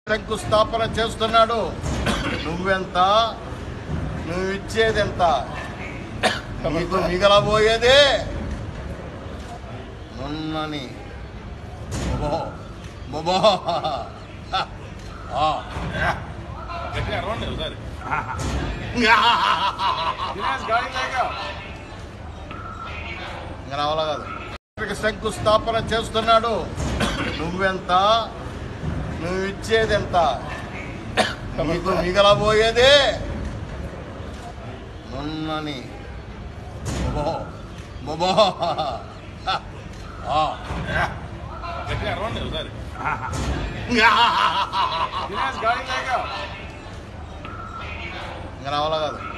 శంకుస్థాపన చేస్తున్నాడు నువ్వెంత నువ్వు ఇచ్చేదెంత నీకు మిగలబోయేదే నున్నని బొబో బొబో ఆ. గట్టిగా అరవండి ఒకసారి ఇంకా రావాలా కాదు శంకుస్థాపన చేస్తున్నాడు నువ్వెంత నువ్వు ఇచ్చేదెంత నీకు మిగలబోయేదే నున్నని బొబో బొబో ఆ. గట్టిగా అరవండి ఒకసారి ఇంకా రావాలా కాదు